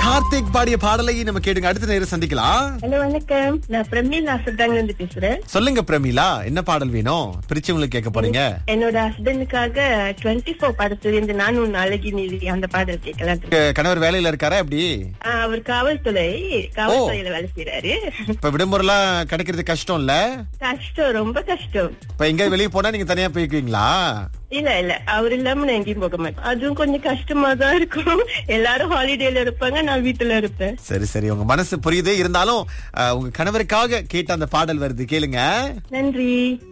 கார்த்திக் பாடிய பாடலை நம்ம கேடுங்க அடுத்த நேரம் சந்திக்கலாம் ஹலோ வணக்கம் நான் பிரமீல் ஆசர்தாங்க இருந்து பேசுறேன் சொல்லுங்க பிரமிளா என்ன பாடல் வேணும் பிரிச்சவங்களுக்கு கேட்க போறீங்க என்னோட ஹஸ்பண்டுக்காக டுவெண்ட்டி ஃபோர் படத்துல இருந்து நான் உன் அழகி நீதி அந்த பாடல் கேட்கலாம் க- கணவர் வேலையில இருக்காரா எப்படி ஆஹ் அவர் காவல்துறை காவல்துறையில வேலை செய்யறாரு இப்ப விடுமுறைலாம் கிடைக்கிறது கஷ்டம் இல்ல கஷ்டம் ரொம்ப கஷ்டம் இப்ப எங்க வெளிய போனா நீங்க தனியா போய்க்குவீங்களா இல்ல இல்ல அவர் இல்லாம நான் எங்கேயும் போக மாட்டேன் அதுவும் கொஞ்சம் கஷ்டமா தான் இருக்கும் எல்லாரும் ஹாலிடேல இருப்பாங்க நான் வீட்டுல இருப்பேன் சரி சரி உங்க மனசு புரியுது இருந்தாலும் அஹ், உங்க கணவருக்காக கேட்ட அந்த பாடல் வருது கேளுங்க நன்றி